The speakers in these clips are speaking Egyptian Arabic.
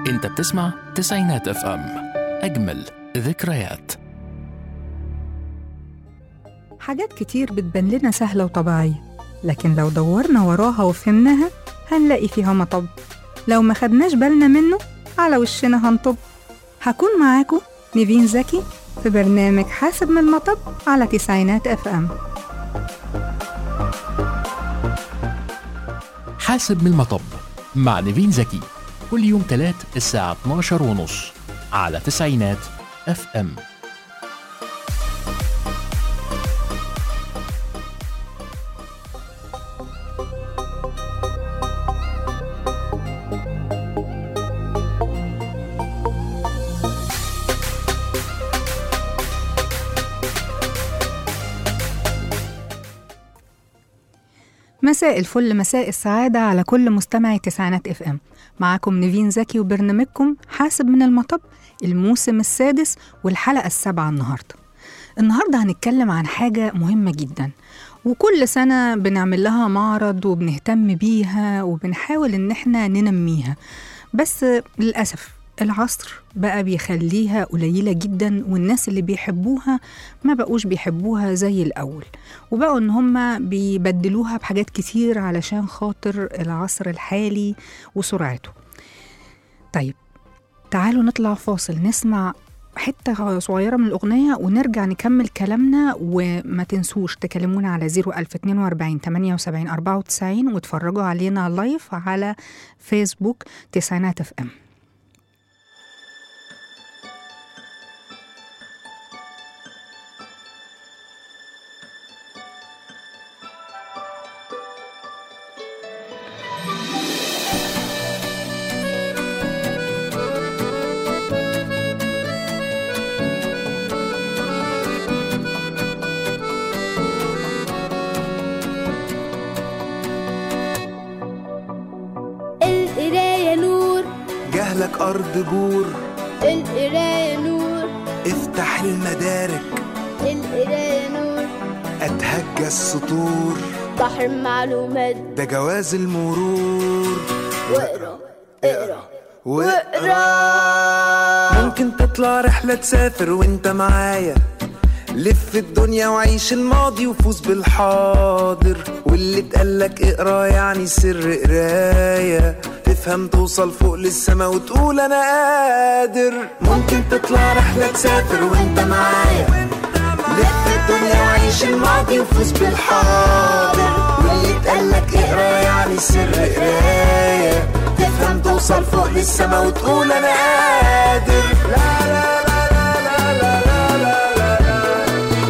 انت بتسمع تسعينات اف ام اجمل ذكريات حاجات كتير بتبان لنا سهلة وطبيعية لكن لو دورنا وراها وفهمناها هنلاقي فيها مطب لو ما خدناش بالنا منه على وشنا هنطب هكون معاكم نيفين زكي في برنامج حاسب من المطب على تسعينات اف ام حاسب من المطب مع نيفين زكي كل يوم تلات الساعة 12 ونص على تسعينات اف ام مساء الفل مساء السعادة على كل مستمعي تسعينات اف ام معاكم نيفين زكي وبرنامجكم حاسب من المطب الموسم السادس والحلقة السابعة النهاردة النهاردة هنتكلم عن حاجة مهمة جدا وكل سنة بنعمل لها معرض وبنهتم بيها وبنحاول إن احنا ننميها بس للأسف العصر بقى بيخليها قليلة جدا والناس اللي بيحبوها ما بقوش بيحبوها زي الأول وبقوا إن هما بيبدلوها بحاجات كتير علشان خاطر العصر الحالي وسرعته طيب تعالوا نطلع فاصل نسمع حتة صغيرة من الأغنية ونرجع نكمل كلامنا وما تنسوش تكلمونا على 01042 78 94 وتفرجوا علينا لايف على فيسبوك تسعينات اف ام القراية نور جهلك أرض بور القراية نور افتح المدارك القراية نور أتهجى السطور بحر معلومات ده جواز المرور واقرا اقرا واقرا ممكن تطلع رحلة تسافر وانت معايا لف الدنيا وعيش الماضي وفوز بالحاضر واللي اتقالك اقرا يعني سر قراية تفهم توصل فوق للسما وتقول انا قادر ممكن تطلع رحلة تسافر وانت معايا لف الدنيا وعيش الماضي وفوز بالحاضر واللي اتقالك اقرا يعني سر قراية تفهم توصل فوق للسما وتقول انا قادر لا لا لا لا لا لا لا لا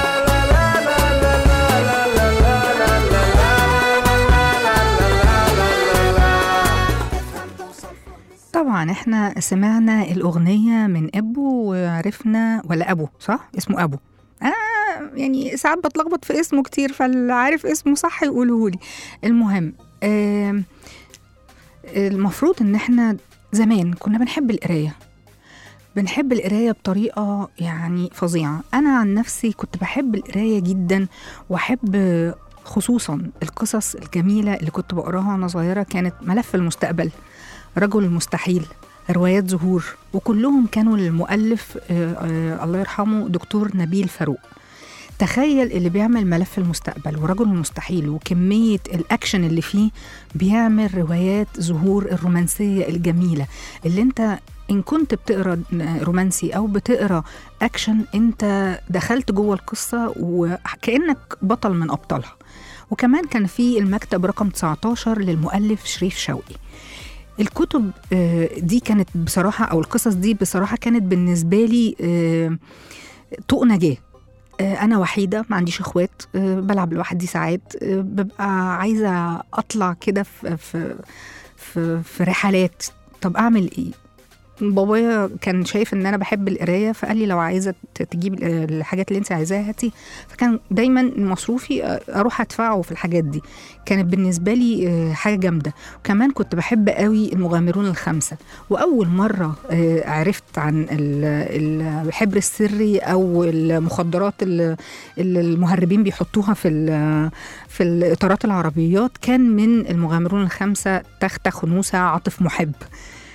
طبعا احنا سمعنا الأغنية من أبو وعرفنا ولا أبو صح؟ اسمه أبو آه يعني ساعات بتلخبط في اسمه كتير فاللي عارف اسمه صح يقولهولي المهم آه المفروض ان احنا زمان كنا بنحب القراية بنحب القراية بطريقة يعني فظيعة أنا عن نفسي كنت بحب القراية جدا وأحب خصوصا القصص الجميلة اللي كنت بقراها وأنا صغيرة كانت ملف المستقبل رجل المستحيل روايات زهور وكلهم كانوا للمؤلف آه، آه، الله يرحمه دكتور نبيل فاروق تخيل اللي بيعمل ملف المستقبل ورجل المستحيل وكمية الأكشن اللي فيه بيعمل روايات زهور الرومانسية الجميلة اللي انت إن كنت بتقرا رومانسي أو بتقرا أكشن أنت دخلت جوه القصة وكأنك بطل من أبطالها وكمان كان في المكتب رقم 19 للمؤلف شريف شوقي الكتب آه، دي كانت بصراحة أو القصص دي بصراحة كانت بالنسبة لي آه، طوق نجاة آه، أنا وحيدة ما عنديش إخوات آه، بلعب لوحدي ساعات آه، ببقى عايزة أطلع كده في, في, في, في رحلات طب أعمل إيه؟ بابايا كان شايف ان انا بحب القرايه فقال لي لو عايزه ت- تجيب ال- الحاجات اللي انت عايزاها هاتي فكان دايما مصروفي آه، اروح ادفعه في الحاجات دي كانت بالنسبه لي آه، حاجه جامده وكمان كنت بحب قوي المغامرون الخمسه واول مره آه، عرفت عن ال- الحبر السري او المخدرات اللي اللي المهربين بيحطوها في ال- في الاطارات العربيات كان من المغامرون الخمسه تختة خنوسه عاطف محب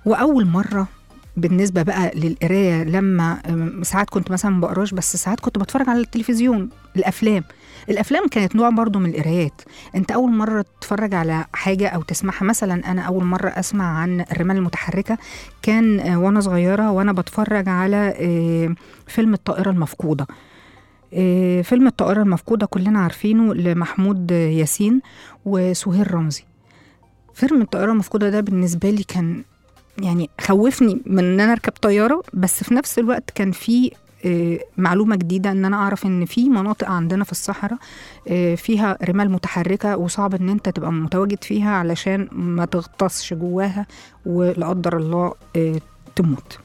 واول مره بالنسبه بقى للقرايه لما أم، ساعات كنت مثلا ما بقراش بس ساعات كنت بتفرج على التلفزيون الافلام الافلام كانت نوع برضو من القرايات انت اول مره تتفرج على حاجه او تسمعها مثلا انا اول مره اسمع عن الرمال المتحركه كان آه، وانا صغيره وانا بتفرج على آه، فيلم الطائره المفقوده آه، فيلم الطائره المفقوده كلنا عارفينه لمحمود ياسين وسهير رمزي فيلم الطائره المفقوده ده بالنسبه لي كان يعني خوفني من ان انا اركب طياره بس في نفس الوقت كان في آه، معلومه جديده ان انا اعرف ان في مناطق عندنا في الصحراء آه، فيها رمال متحركه وصعب ان انت تبقى متواجد فيها علشان ما تغطسش جواها ولا قدر الله آه، تموت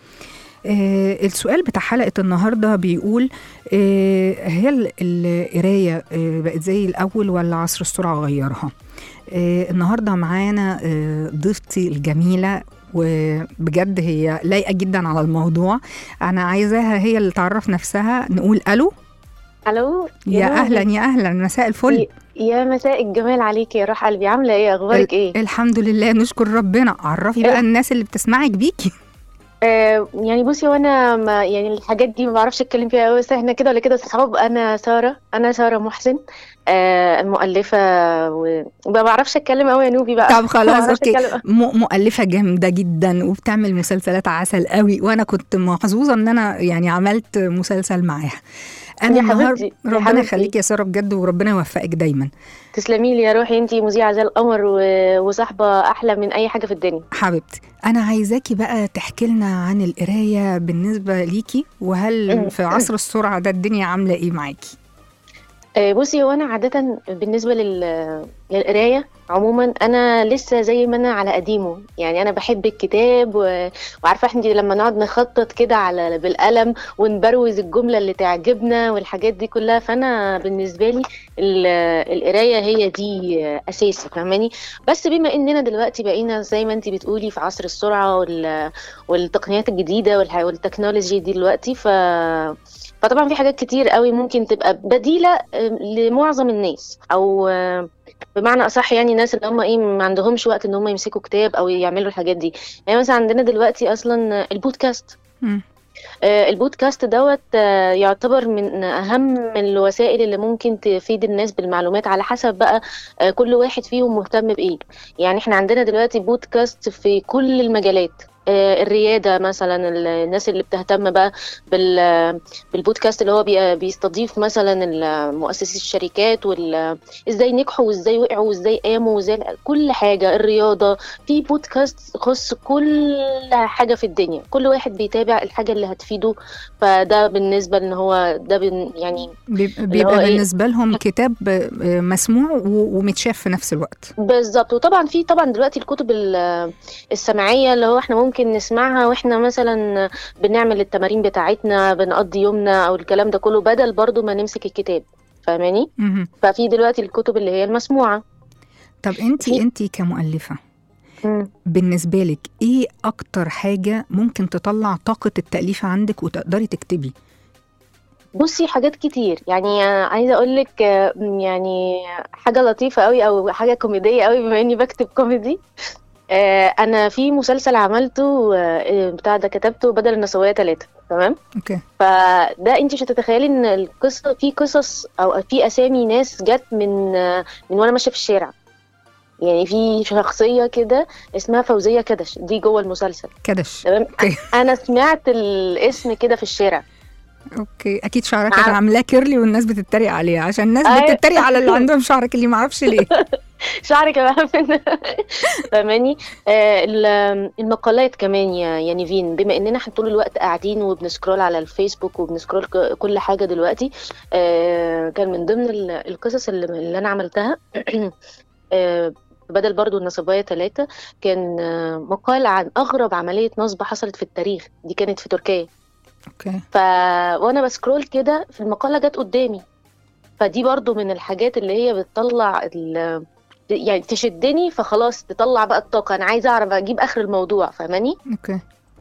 آه، السؤال بتاع حلقة النهاردة بيقول آه، هل القراية آه، بقت زي الأول ولا عصر السرعة غيرها؟ آه، النهاردة معانا آه، ضيفتي الجميلة وبجد هي لايقة جدا على الموضوع أنا عايزاها هي اللي تعرف نفسها نقول ألو الو يا نور. أهلا يا أهلا مساء الفل يا مساء الجمال عليكي يا روح قلبي عامله ايه اخبارك ايه الحمد لله نشكر ربنا عرفي بقى إيه؟ الناس اللي بتسمعك بيكي آه يعني بصي وانا ما يعني الحاجات دي ما بعرفش اتكلم فيها قوي بس احنا كده ولا كده صحاب انا ساره انا ساره محسن آه المؤلفه وما بعرفش اتكلم قوي يا نوبي بقى طب ما خلاص بعرفش اوكي أتكلم. م- مؤلفة جامدة جدا وبتعمل مسلسلات عسل قوي وانا كنت محظوظة ان انا يعني عملت مسلسل معاها انا يا النهارده حبيبتي، يا ربنا حبيبتي. يخليك يا سارة بجد وربنا يوفقك دايما تسلمي لي يا روحي انتي مذيعه زي القمر و- وصاحبه احلى من اي حاجه في الدنيا حبيبتي انا عايزاكي بقى تحكي لنا عن القراية بالنسبة ليكي وهل مم. في عصر السرعة ده الدنيا عاملة ايه معاكي آه، بصي هو انا عاده بالنسبه لل... للقرايه عموما انا لسه زي ما انا على قديمه يعني انا بحب الكتاب و... وعارفه احنا لما نقعد نخطط كده على بالقلم ونبروز الجمله اللي تعجبنا والحاجات دي كلها فانا بالنسبه لي ال... القرايه هي دي اساسي فاهماني بس بما اننا دلوقتي بقينا زي ما انت بتقولي في عصر السرعه وال... والتقنيات الجديده والح... والتكنولوجي دي دلوقتي ف فطبعا في حاجات كتير قوي ممكن تبقى بديله آم، لمعظم الناس او آم، بمعنى اصح يعني الناس اللي هم ايه ما عندهمش وقت ان هم يمسكوا كتاب او يعملوا الحاجات دي يعني مثلا عندنا دلوقتي اصلا البودكاست مم. آه، البودكاست دوت آه، يعتبر من اهم الوسائل اللي ممكن تفيد الناس بالمعلومات على حسب بقى آه، كل واحد فيهم مهتم بايه يعني احنا عندنا دلوقتي بودكاست في كل المجالات آه، الريادة مثلا ال- الناس اللي بتهتم بقى بال- بالبودكاست اللي هو بي- بيستضيف مثلا ال- مؤسسي الشركات وال- ازاي نجحوا وازاي وقعوا وازاي قاموا وازاي كل حاجة الرياضة في بودكاست يخص كل حاجة في الدنيا كل واحد بيتابع الحاجة اللي هتفيده فده بالنسبة ان هو ده بن يعني بيبقى, هو بيبقى إيه؟ بالنسبة لهم كتاب آه، مسموع و- ومتشاف في نفس الوقت بالظبط وطبعا في طبعا دلوقتي الكتب ال- السمعيه اللي هو احنا ممكن نسمعها واحنا مثلا بنعمل التمارين بتاعتنا بنقضي يومنا او الكلام ده كله بدل برضو ما نمسك الكتاب فاهماني مهم. ففي دلوقتي الكتب اللي هي المسموعه طب انتي في- انتي كمؤلفة بالنسبة لك ايه اكتر حاجة ممكن تطلع طاقة التأليف عندك وتقدري تكتبي بصي حاجات كتير يعني عايزه اقول لك يعني حاجه لطيفه قوي او حاجه كوميديه قوي بما اني بكتب كوميدي آه، انا في مسلسل عملته آه، بتاع ده كتبته بدل النسويه ثلاثة تمام اوكي فده انت مش هتتخيلي ان القصه في قصص او في اسامي ناس جت من من وانا ماشيه في الشارع يعني في شخصيه كده اسمها فوزيه كدش دي جوه المسلسل كدش تمام اوكي انا سمعت الاسم كده في الشارع اوكي اكيد شعرها كانت عم- عاملاه كيرلي والناس بتتريق عليها عشان الناس أيوة. بتتريق على اللي عندهم شعر كيرلي معرفش ليه شعري كمان فاهماني آه، ال- المقالات كمان يا يا نيفين بما اننا احنا طول الوقت قاعدين وبنسكرول على الفيسبوك وبنسكرول ك- كل حاجه دلوقتي آه، كان من ضمن ال- القصص اللي, اللي انا عملتها آه، بدل برضو النصبايا ثلاثة كان آه، مقال عن أغرب عملية نصب حصلت في التاريخ دي كانت في تركيا اوكي ف وانا بسكرول كده في المقاله جت قدامي فدي برضو من الحاجات اللي هي بتطلع ال... يعني تشدني فخلاص تطلع بقى الطاقه انا عايزه اعرف اجيب اخر الموضوع فاهماني اوكي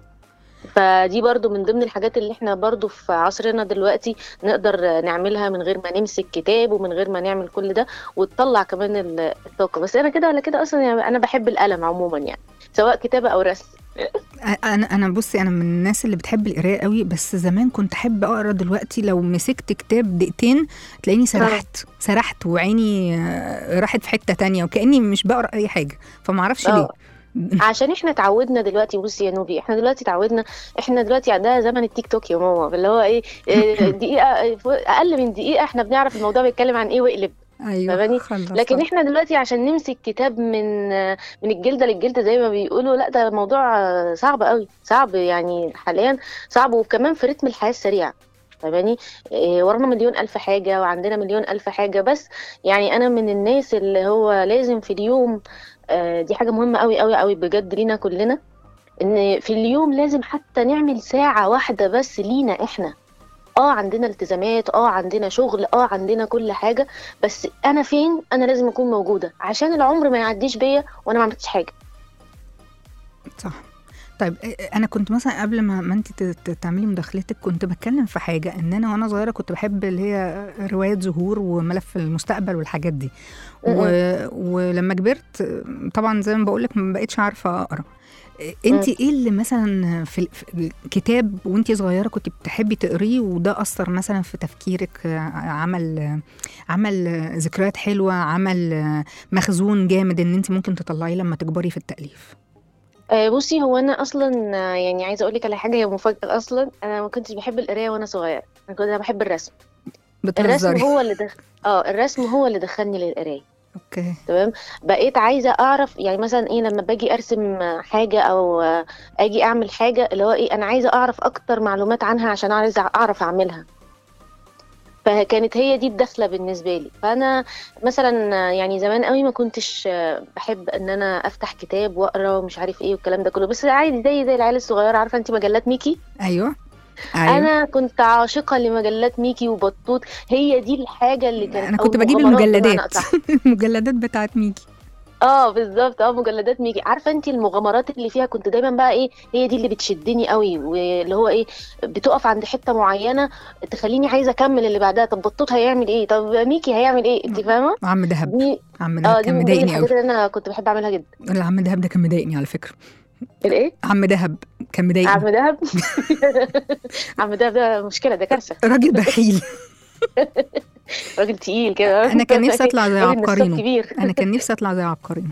فدي برضو من ضمن الحاجات اللي احنا برضو في عصرنا دلوقتي نقدر نعملها من غير ما نمسك كتاب ومن غير ما نعمل كل ده وتطلع كمان ال- الطاقه بس انا كده ولا كده اصلا يعني انا بحب القلم عموما يعني سواء كتابه او رسم انا انا بصي انا من الناس اللي بتحب القرايه قوي بس زمان كنت احب اقرا دلوقتي لو مسكت كتاب دقيقتين تلاقيني سرحت سرحت وعيني آه، راحت في حته تانية وكاني مش بقرا اي حاجه فما اعرفش ليه اه عشان احنا اتعودنا دلوقتي بصي يا نوبي احنا دلوقتي اتعودنا احنا دلوقتي ده زمن التيك توك يا ماما اللي هو ايه إيه، دقيقه اقل من دقيقه احنا بنعرف الموضوع بيتكلم عن ايه واقلب ايوه فاهماني؟ خلاص لكن احنا دلوقتي عشان نمسك كتاب من من الجلده للجلده زي ما بيقولوا لا ده موضوع صعب قوي صعب يعني حاليا صعب وكمان في رتم الحياه السريع فاهماني إيه، ورانا مليون الف حاجه وعندنا مليون الف حاجه بس يعني انا من الناس اللي هو لازم في اليوم آه، دي حاجه مهمه قوي قوي قوي بجد لينا كلنا ان في اليوم لازم حتى نعمل ساعه واحده بس لينا احنا اه عندنا التزامات اه عندنا شغل اه عندنا كل حاجه بس انا فين انا لازم اكون موجوده عشان العمر ما يعديش بيا وانا ما عملتش حاجه صح طيب آه، انا كنت مثلا قبل ما ما انت ت- ت- تعملي مداخلتك كنت بتكلم في حاجه ان انا وانا صغيره كنت بحب اللي هي روايات زهور وملف المستقبل والحاجات دي و... ولما كبرت آه، طبعا زي ما بقول لك ما بقتش عارفه اقرا انت ايه اللي مثلا في ال- في الكتاب وانت صغيره كنت بتحبي تقريه وده اثر مثلا في تفكيرك آه، عمل آه، عمل آه، ذكريات حلوه عمل آه، مخزون جامد ان انت ممكن تطلعيه لما تكبري في التاليف آه، بصي هو انا اصلا آه، يعني عايزه اقول لك على حاجه هي مفاجاه اصلا انا ما كنتش بحب القرايه وانا صغيره انا كنت بحب الرسم الرسم بتهزري هو اللي دخ... اه الرسم هو اللي دخلني للقرايه اوكي تمام بقيت عايزه اعرف يعني مثلا ايه لما باجي ارسم حاجه او آه، اجي اعمل حاجه اللي هو ايه انا عايزه اعرف اكتر معلومات عنها عشان عايزه اعرف اعملها فكانت هي دي الدخله بالنسبه لي فانا مثلا آه، يعني زمان قوي ما كنتش آه، بحب ان انا افتح كتاب واقرا ومش عارف ايه والكلام ده كله بس عادي زي زي العيال الصغيره عارفه انت مجلات ميكي ايوه ايوه انا كنت عاشقه لمجلات ميكي وبطوط هي دي الحاجه اللي كانت انا أو كنت بجيب المغامرات بمعنى المجلدات أصح. المجلدات بتاعت ميكي اه بالظبط اه مجلدات ميكي عارفه انت المغامرات اللي فيها كنت دايما بقى ايه هي دي اللي بتشدني قوي واللي هو ايه بتقف عند حته معينه تخليني عايزه اكمل اللي بعدها طب بطوط هيعمل ايه طب ميكي هيعمل ايه انت فاهمه عم دهب دي عم اه دهب دي كان من ضمن مضايقني قوي الحاجات اللي انا كنت بحب اعملها جدا لا عم دهب ده كان مضايقني على فكره الايه عم دهب كان مضايقني عم دهب عم دهب ده مشكله ده كارثه راجل بخيل راجل تقيل كده انا كان نفسي اطلع زي راجل نصاب عبقرينو كبير انا كان نفسي اطلع زي عبقرينو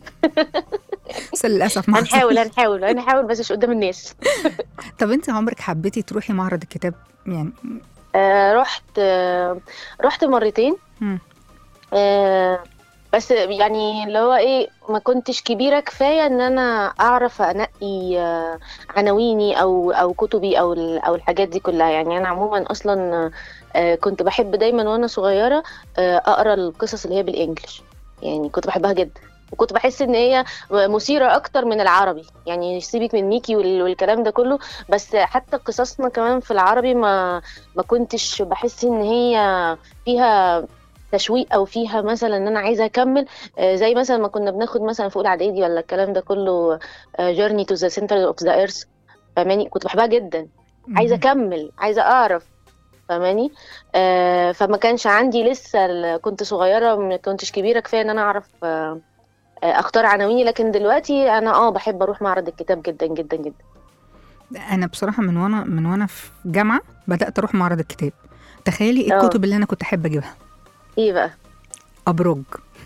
بس للاسف ما هنحاول حصلش. هنحاول هنحاول بس مش قدام الناس طب انت عمرك حبيتي تروحي معرض الكتاب يعني آه رحت آه رحت مرتين مم. آه بس يعني اللي هو ايه ما كنتش كبيرة كفاية ان انا اعرف انقي آه عناويني او او كتبي او ال- او الحاجات دي كلها يعني انا عموما اصلا آه كنت بحب دايما وانا صغيرة آه اقرا القصص اللي هي بالانجلش يعني كنت بحبها جدا وكنت بحس ان هي مثيرة اكتر من العربي يعني سيبك من ميكي وال- والكلام ده كله بس حتى قصصنا كمان في العربي ما ما كنتش بحس ان هي فيها تشويق او فيها مثلا ان انا عايزه اكمل آه، زي مثلا ما كنا بناخد مثلا في اولى اعدادي ولا الكلام ده كله جيرني تو ذا سنتر اوف ذا ايرث فاهماني كنت بحبها جدا عايزه مم. اكمل عايزه اعرف فاهماني آه فما كانش عندي لسه ال- كنت صغيره ما كنتش كبيره كفايه ان انا اعرف آه آه، اختار عناويني لكن دلوقتي انا اه بحب اروح معرض الكتاب جدا جدا جدا انا بصراحه من وانا من وانا في جامعه بدات اروح معرض الكتاب تخيلي ايه اه. الكتب اللي انا كنت احب اجيبها ايه بقى ابراج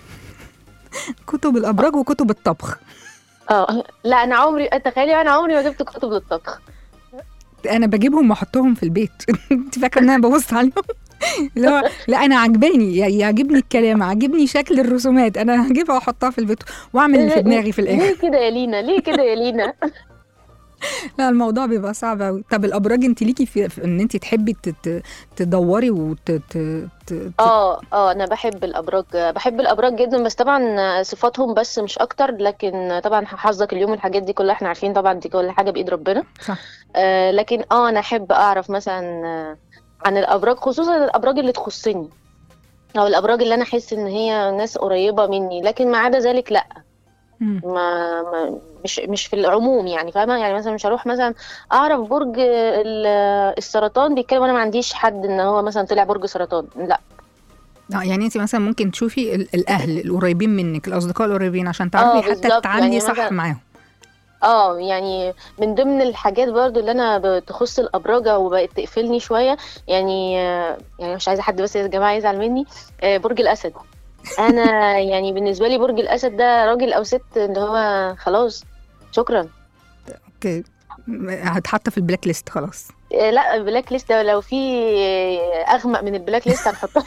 كتب الابراج وكتب الطبخ اه لا انا عمري تخيلي انا عمري ما جبت كتب للطبخ انا بجيبهم واحطهم في البيت انت فاكره ان انا ببص عليهم اللي هو لا انا عجباني يع- يعجبني الكلام عجبني شكل الرسومات انا هجيبها واحطها في البيت واعمل اللي في دماغي في الاخر ليه كده يا لينا ليه كده يا لينا لا الموضوع بيبقى صعب قوي طب الابراج انت ليكي في, في ان انت تحبي تت- تدوري وت ت- ت- اه اه انا بحب الابراج بحب الابراج جدا بس طبعا صفاتهم بس مش اكتر لكن طبعا حظك اليوم الحاجات دي كلها احنا عارفين طبعا دي كل حاجه بايد ربنا صح آه لكن اه انا احب اعرف مثلا آه، عن الابراج خصوصا الابراج اللي تخصني او الابراج اللي انا احس ان هي ناس قريبه مني لكن ما عدا ذلك لا مم. ما, ما مش مش في العموم يعني فاهمه يعني مثلا مش هروح مثلا اعرف برج ال- السرطان بيتكلم وانا ما عنديش حد ان هو مثلا طلع برج سرطان لا اه يعني انت مثلا ممكن تشوفي ال- الاهل القريبين منك الاصدقاء القريبين عشان اه تعرفي حتى بالظبط، تتعاملي يعني صح مثلا- معاهم اه يعني من ضمن الحاجات برضو اللي انا بتخص الابراج وبقت تقفلني شويه يعني آه، يعني مش عايزه حد بس يا جماعه يزعل مني آه، برج الاسد انا يعني بالنسبه لي برج الاسد ده راجل او ست اللي هو خلاص شكرا اوكي م- هتحط في البلاك ليست خلاص آه، لا البلاك ليست ده لو في آه، اغمق من البلاك ليست هنحطها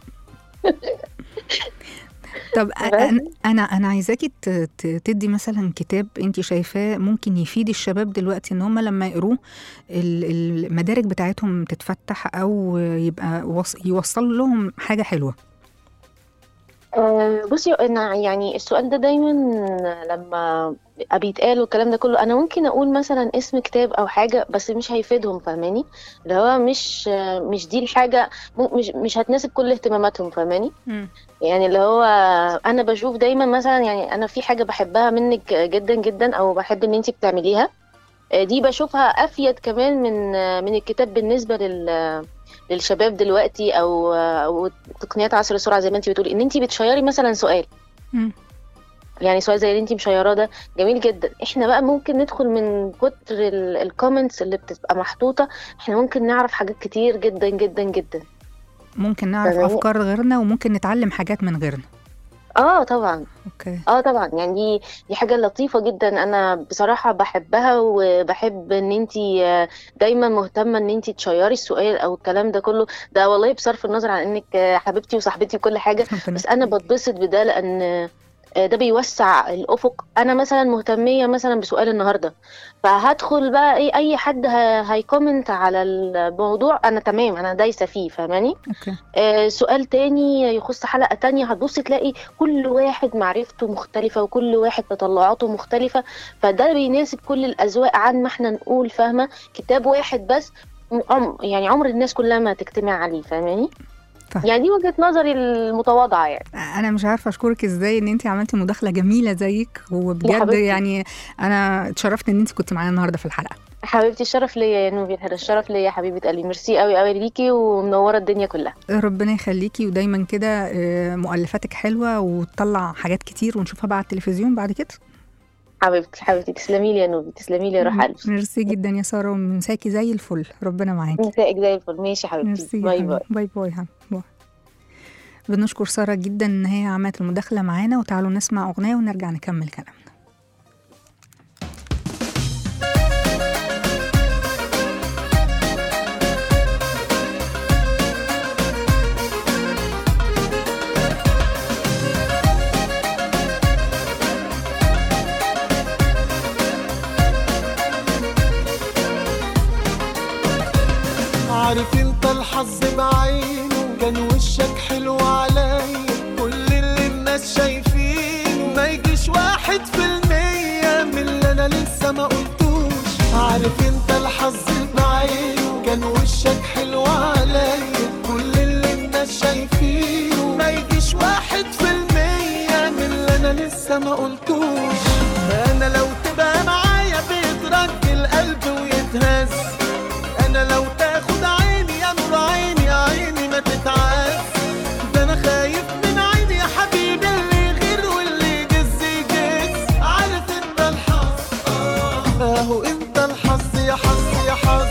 طب بس. انا انا انا عايزاكي ت- ت- تدي مثلا كتاب انت شايفاه ممكن يفيد الشباب دلوقتي ان هم لما يقروه ال- المدارك بتاعتهم تتفتح او يبقى وص- يوصل لهم حاجه حلوه آه، بصي انا يعني السؤال ده دايما لما بيبقى بيتقال والكلام ده كله انا ممكن اقول مثلا اسم كتاب او حاجه بس مش هيفيدهم فاهماني اللي هو مش آه، مش دي الحاجه م- مش مش هتناسب كل اهتماماتهم فاهماني يعني اللي هو انا بشوف دايما مثلا يعني انا في حاجه بحبها منك جدا جدا او بحب ان انت بتعمليها آه، دي بشوفها افيد كمان من آه، من الكتاب بالنسبه لل للشباب دلوقتي او او تقنيات عصر السرعه زي ما انت بتقولي ان انت بتشيري مثلا سؤال مم. يعني سؤال زي اللي انت مشيراه ده جميل جدا احنا بقى ممكن ندخل من كتر الكومنتس اللي بتبقى محطوطه احنا ممكن نعرف حاجات كتير جدا جدا جدا ممكن نعرف فاهماني؟ افكار غيرنا وممكن نتعلم حاجات من غيرنا اه طبعا اوكي اه طبعا يعني دي دي حاجه لطيفه جدا انا بصراحه بحبها وبحب ان انت دايما مهتمه ان انت تشيري السؤال او الكلام ده كله ده والله بصرف النظر عن انك حبيبتي وصاحبتي وكل حاجه ربنا بس انا يخليك. بتبسط بده لان ده بيوسع الافق انا مثلا مهتميه مثلا بسؤال النهارده فهدخل بقى ايه اي حد ه- هيكومنت على الموضوع انا تمام انا دايسه فيه فاهماني اوكي آه، سؤال تاني يخص حلقة تانية هتبص تلاقي كل واحد معرفته مختلفة وكل واحد تطلعاته مختلفة فده بيناسب كل الأذواق عن ما احنا نقول فاهمة كتاب واحد بس عم يعني عمر الناس كلها ما تجتمع عليه فاهماني فاهمة. يعني دي وجهة نظري المتواضعة يعني انا مش عارفه اشكرك ازاي ان انت عملتي مداخله جميله زيك وبجد حبيبتي. يعني انا اتشرفت ان انت كنت معايا النهارده في الحلقه حبيبتي الشرف ليا يا نوبي الشرف ليا يا حبيبة قلبي ميرسي قوي قوي ليكي ومنورة الدنيا كلها ربنا يخليكي ودايما كده آه، مؤلفاتك حلوه وتطلع حاجات كتير ونشوفها بقى على التلفزيون بعد كده حبيبتي حبيبتي تسلمي لي يا نوبي تسلمي لي يا روح قلبي ميرسي جدا يا ساره ومساكي زي الفل ربنا معاكي مساءك زي الفل ماشي يا حبيبتي ميرسي يا باي حبيبي. باي باي باي يا حبيبي. باي بنشكر ساره جدا ان هي عملت المداخله معانا وتعالوا نسمع اغنيه ونرجع نكمل كلامنا عارف انت الحظ بعينه كان وشك حلو عليا كل اللي الناس شايفينه ما يجيش واحد في المية من اللي انا لسه ما قلتوش عارف انت الحظ بعينه كان وشك حلو عليا كل اللي الناس شايفينه ما يجيش واحد في المية من اللي انا لسه ما قلتوش انا لو تبقى معايا بيترك القلب ويتهز انا لو تاخد عيني يا نور عيني يا عيني ما تتعز ده انا خايف من عيني يا حبيبي اللي يغير واللي يجز يجز عارف انت الحظ آه، اهو انت الحظ يا حظ يا حظ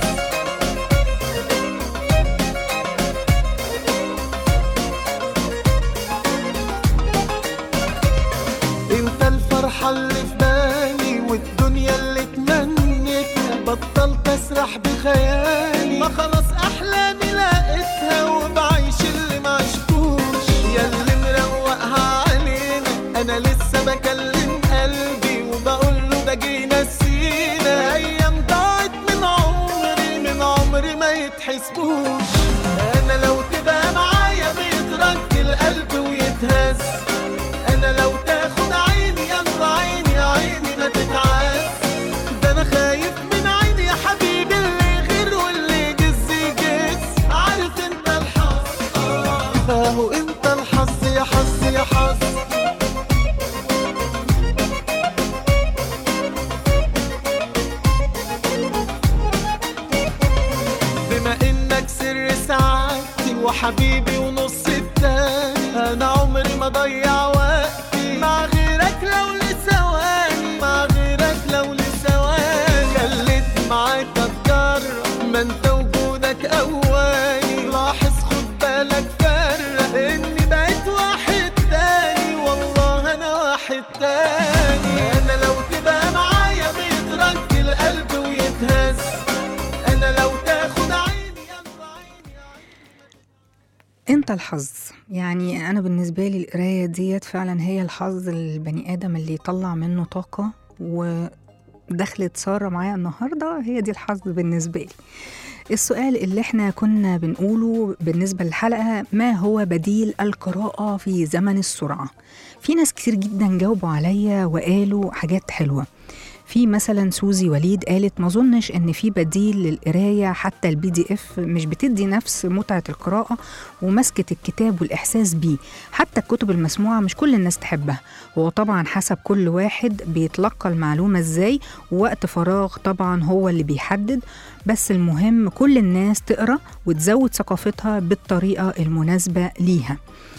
انت الفرحة اللي في بالي والدنيا اللي تمنيتها بطلت اسرح بخيالي ما خلاص احلامي لقيتها وبعيش اللي ما عشتوش يا اللي مروقها علينا انا لسه بكلم قلبي وبقول له ده جينا نسينا ايام ضاعت من عمري من عمري ما يتحسبوش انا لو تبقى معايا بيترك القلب ويتهز انا لو تاخد عيني يا نور عيني يا عيني ما تتعز ده انا خايف من عيني يا حبيبي اللي غير واللي يجز يجز عارف انت الحظ آه، اهو انت الحظ يا حظ يا حظ بما انك سر سعادتي وحبيبي ونص التاني انا عمري ما ضيع وقتي مع غيرك لو لثواني مع غيرك لو لثواني التاني انا لو تبقى معايا بيترك القلب ويتهز انا لو تاخد عيني يلا عيني انت الحظ يعني انا بالنسبه لي القرايه ديت فعلا هي الحظ البني ادم اللي يطلع منه طاقه ودخلت ساره معايا النهارده هي دي الحظ بالنسبه لي السؤال اللي احنا كنا بنقوله بالنسبة للحلقة ما هو بديل القراءة في زمن السرعة في ناس كتير جدا جاوبوا عليا وقالوا حاجات حلوة في مثلا سوزي وليد قالت ما اظنش ان في بديل للقرايه حتى البي دي اف مش بتدي نفس متعه القراءه ومسكه الكتاب والاحساس بيه حتى الكتب المسموعه مش كل الناس تحبها هو طبعا حسب كل واحد بيتلقى المعلومه ازاي ووقت فراغ طبعا هو اللي بيحدد بس المهم كل الناس تقرا وتزود ثقافتها بالطريقه المناسبه ليها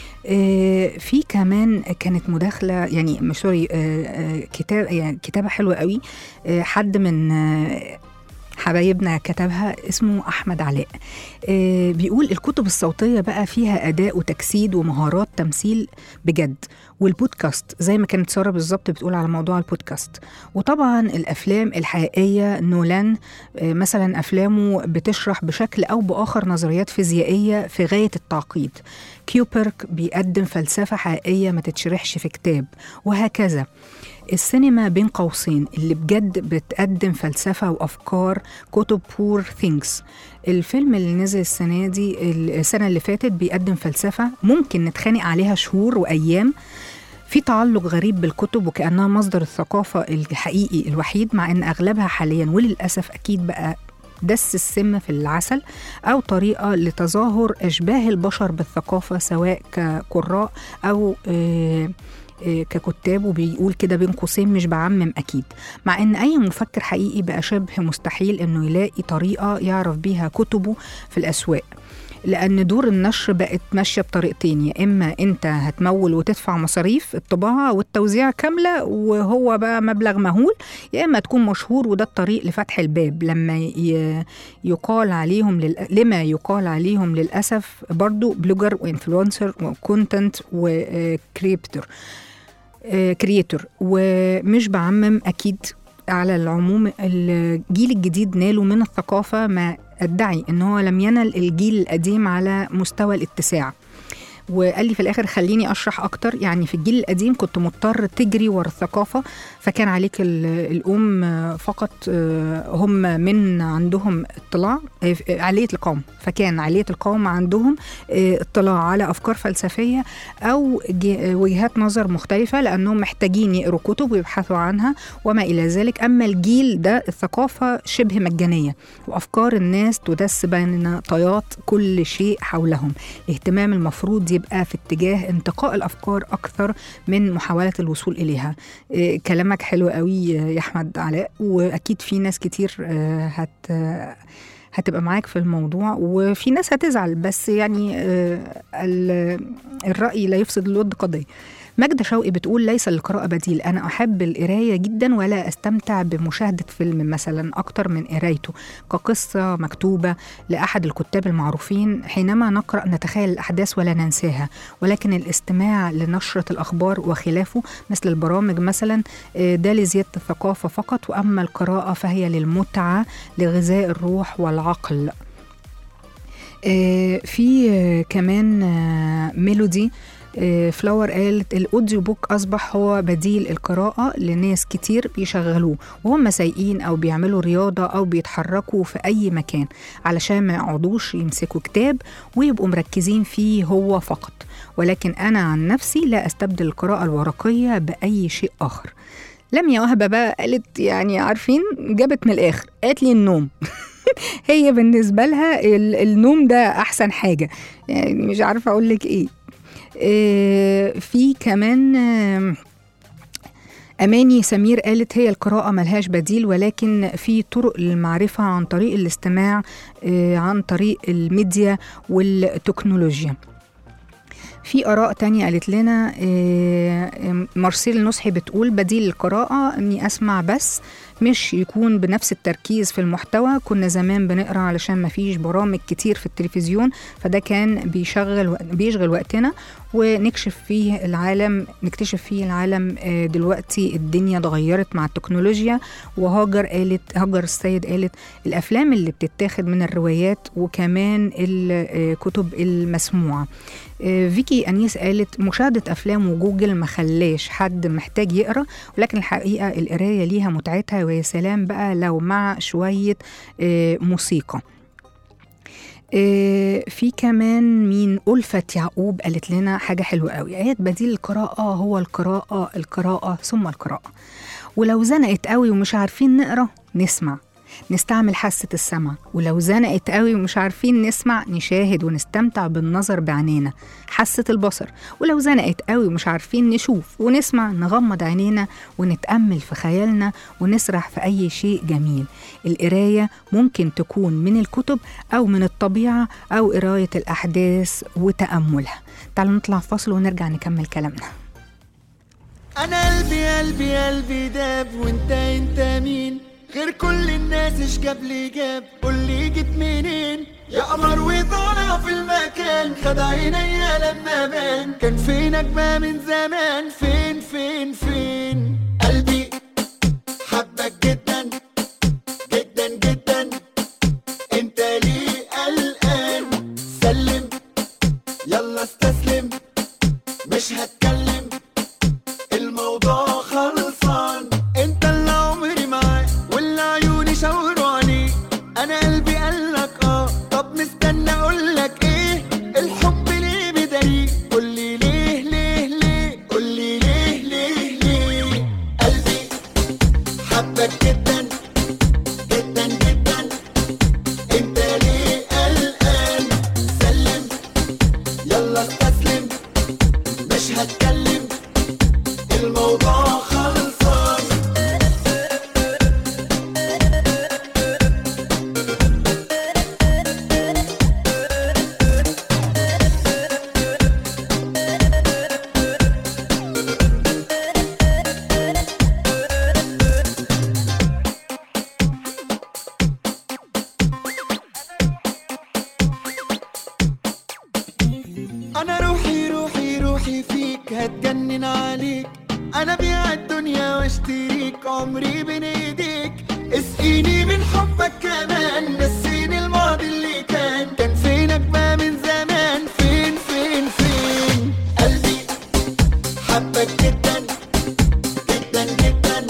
آه، في كمان كانت مداخله يعني مش سوري آه، آه، كتاب يعني كتابه حلوه قوي آه، حد من آه، حبايبنا كتبها اسمه احمد علاء آه، بيقول الكتب الصوتيه بقى فيها اداء وتجسيد ومهارات تمثيل بجد والبودكاست زي ما كانت ساره بالظبط بتقول على موضوع البودكاست وطبعا الافلام الحقيقيه نولان آه، مثلا افلامه بتشرح بشكل او باخر نظريات فيزيائيه في غايه التعقيد كيوبرك بيقدم فلسفه حقيقيه ما تتشرحش في كتاب وهكذا السينما بين قوسين اللي بجد بتقدم فلسفة وأفكار كتب بور ثينكس الفيلم اللي نزل السنة دي السنة اللي فاتت بيقدم فلسفة ممكن نتخانق عليها شهور وأيام في تعلق غريب بالكتب وكأنها مصدر الثقافة الحقيقي الوحيد مع أن أغلبها حاليا وللأسف أكيد بقى دس السم في العسل أو طريقة لتظاهر أشباه البشر بالثقافة سواء كقراء أو آه آه، ككتاب وبيقول كده بين قوسين مش بعمم اكيد مع ان اي مفكر حقيقي بقى شبه مستحيل انه يلاقي طريقه يعرف بيها كتبه في الاسواق لان دور النشر بقت ماشيه بطريقتين يا اما انت هتمول وتدفع مصاريف الطباعه والتوزيع كامله وهو بقى مبلغ مهول يا اما تكون مشهور وده الطريق لفتح الباب لما ي- يقال عليهم لل... لما يقال عليهم للاسف برضو بلوجر وانفلونسر وكونتنت وكريبتور كرييتور ومش بعمم اكيد على العموم الجيل الجديد نالوا من الثقافه ما ادعي ان هو لم ينل الجيل القديم على مستوى الاتساع وقال لي في الاخر خليني اشرح اكتر يعني في الجيل القديم كنت مضطر تجري ورا الثقافه فكان عليك ال- الام آه، فقط آه، هم من عندهم اطلاع آه، عاليه القوم فكان عاليه القوم عندهم آه، اطلاع على افكار فلسفيه او ج- آه، وجهات نظر مختلفه لانهم محتاجين يقروا كتب ويبحثوا عنها وما الى ذلك اما الجيل ده الثقافه شبه مجانيه وافكار الناس تدس بين طيات كل شيء حولهم الاهتمام المفروض يبقى في اتجاه انتقاء الافكار اكثر من محاوله الوصول اليها إيه، كلامك حلو قوي يا احمد علاء واكيد في ناس كتير آه، هت هتبقى معاك في الموضوع وفي ناس هتزعل بس يعني آه، ال- الرأي لا يفسد الود قضية ماجدة شوقي بتقول ليس للقراءة بديل أنا أحب القراية جدا ولا أستمتع بمشاهدة فيلم مثلا أكتر من قرايته كقصة مكتوبة لأحد الكتاب المعروفين حينما نقرأ نتخيل الأحداث ولا ننساها ولكن الاستماع لنشرة الأخبار وخلافه مثل البرامج مثلا آه، ده لزيادة الثقافة فقط وأما القراءة فهي للمتعة لغذاء الروح والعقل آه، في آه، كمان آه، ميلودي آه، فلاور قالت الاوديو بوك اصبح هو بديل القراءه لناس كتير بيشغلوه وهم سايقين او بيعملوا رياضه او بيتحركوا في اي مكان علشان ما يقعدوش يمسكوا كتاب ويبقوا مركزين فيه هو فقط ولكن انا عن نفسي لا استبدل القراءه الورقيه باي شيء اخر لميا وهبه بقى قالت يعني عارفين جابت من الاخر قالت لي النوم هي بالنسبه لها ال- النوم ده احسن حاجه يعني مش عارفه اقول لك ايه آه، في كمان آه، أماني سمير قالت هي القراءة ملهاش بديل ولكن في طرق للمعرفة عن طريق الاستماع آه، عن طريق الميديا والتكنولوجيا في آراء تانية قالت لنا آه، آه، مارسيل نصحي بتقول بديل القراءة إني أسمع بس مش يكون بنفس التركيز في المحتوى كنا زمان بنقرا علشان ما فيش برامج كتير في التلفزيون فده كان بيشغل وق- بيشغل وقتنا ونكشف فيه العالم نكتشف فيه العالم آه، دلوقتي الدنيا اتغيرت مع التكنولوجيا وهاجر قالت هاجر السيد قالت الافلام اللي بتتاخد من الروايات وكمان الكتب المسموعه آه، فيكي انيس قالت مشاهده افلام وجوجل ما خلاش حد محتاج يقرا ولكن الحقيقه القرايه ليها متعتها ويا سلام بقى لو مع شويه آه، موسيقى آه، في كمان مين ألفة يعقوب قالت لنا حاجة حلوة قوي آيات بديل القراءة هو القراءة القراءة ثم القراءة ولو زنقت قوي ومش عارفين نقرا نسمع نستعمل حاسة السمع ولو زنقت قوي ومش عارفين نسمع نشاهد ونستمتع بالنظر بعينينا حاسة البصر ولو زنقت قوي ومش عارفين نشوف ونسمع نغمض عينينا ونتأمل في خيالنا ونسرح في أي شيء جميل القراية ممكن تكون من الكتب أو من الطبيعة أو قراية الأحداث وتأملها تعالوا نطلع فاصل ونرجع نكمل كلامنا انا قلبي قلبي قلبي داب وانت انت مين غير كل الناس ايش جاب لي جاب قول لي جيت منين يا قمر وطالع في المكان خد عينيا لما بان كان فينك بقى من زمان فين فين فين قلبي حبك جدا جدا جدا انت ليه قلقان سلم يلا استسلم مش هتكلم الموضوع خلصان انت اللي عمري معاك واللي عيوني شاوروا عليه انا قلبي قالك اه طب مستنى اقولك ايه الحب ليه بدري قولي ليه ليه ليه قولي ليه ليه ليه قلبي حبك جدا جدا جدا انت ليه قلقان سلم يلا استسلم مش هتكلم الموضوع خلصان انا روحي روحي روحي فيك هتجنن عليك انا بيع الدنيا واشتريك عمري بين ايديك اسقيني من حبك كمان نسيني الماضي اللي كان كان فينك بقى من زمان فين فين فين قلبي حبك جدا جدا جدا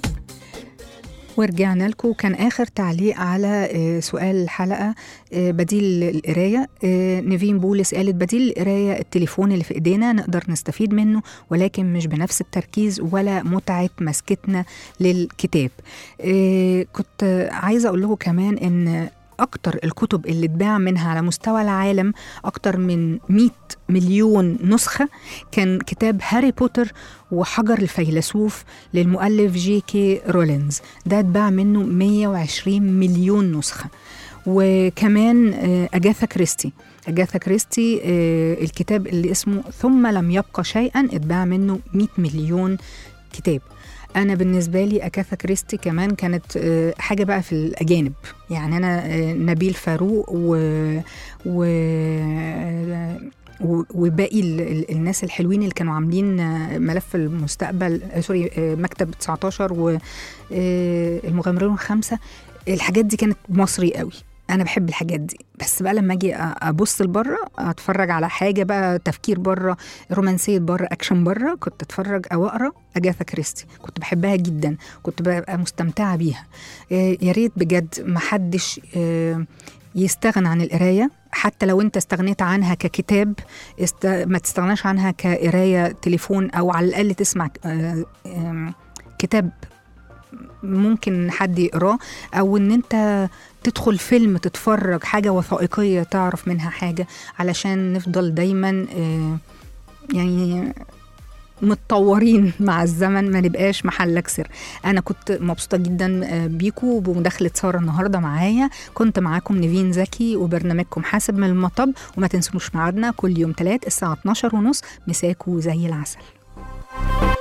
ورجعنا لكم كان آخر تعليق على آه، سؤال الحلقة آه، بديل القراية آه، نيفين بولس قالت بديل القراية التليفون اللي في إيدينا نقدر نستفيد منه ولكن مش بنفس التركيز ولا متعة مسكتنا للكتاب آه، كنت عايزة أقول لكم كمان إن أكتر الكتب اللي اتباع منها على مستوى العالم أكتر من 100 مليون نسخة كان كتاب هاري بوتر وحجر الفيلسوف للمؤلف جي كي رولينز ده اتباع منه 120 مليون نسخة وكمان آه، أجاثا كريستي أجاثا كريستي آه، الكتاب اللي اسمه ثم لم يبقى شيئا اتباع منه 100 مليون كتاب انا بالنسبه لي اكاثا كريستي كمان كانت آه، حاجه بقى في الاجانب يعني انا آه، نبيل فاروق و, و و- وباقي ال- ال- الناس الحلوين اللي كانوا عاملين آه، ملف المستقبل آه، سوري آه، مكتب 19 والمغامرون الخمسه الحاجات دي كانت مصري قوي انا بحب الحاجات دي بس بقى لما اجي أ- ابص لبره اتفرج على حاجه بقى تفكير بره رومانسيه بره اكشن بره كنت اتفرج او اقرا اجاثا كريستي كنت بحبها جدا كنت ببقى مستمتعه بيها آه، يا ريت بجد محدش آه، يستغنى عن القرايه حتى لو انت استغنيت عنها ككتاب است... ما تستغناش عنها كقرايه تليفون او على الاقل تسمع آه، آم، كتاب ممكن حد يقراه او ان انت تدخل فيلم تتفرج حاجه وثائقيه تعرف منها حاجه علشان نفضل دايما آه، يعني متطورين مع الزمن ما نبقاش محلك سر انا كنت مبسوطه جدا آه، بيكو بمداخله ساره النهارده معايا كنت معاكم نيفين زكي وبرنامجكم حاسب من المطب وما تنسوش ميعادنا كل يوم ثلاث الساعه 12 ونص مساكو زي العسل